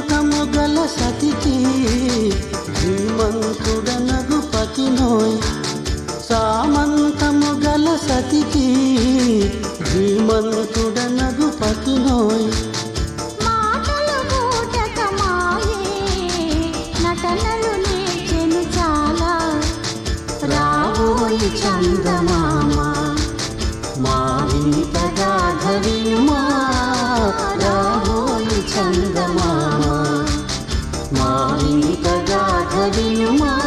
సామంతము గల సతికి శ్రీమంతుడనగు పతినోయ్ సామంతము గల సతికి శ్రీమంతుడనగు పతినోయ్ మాటలు మూటక మాయే నటనలు నేర్చెను చాలా రాబోయి చందమామ మా వింత గాథవినుమా రాబోయి చందమామ మా వింత గాథవినుమా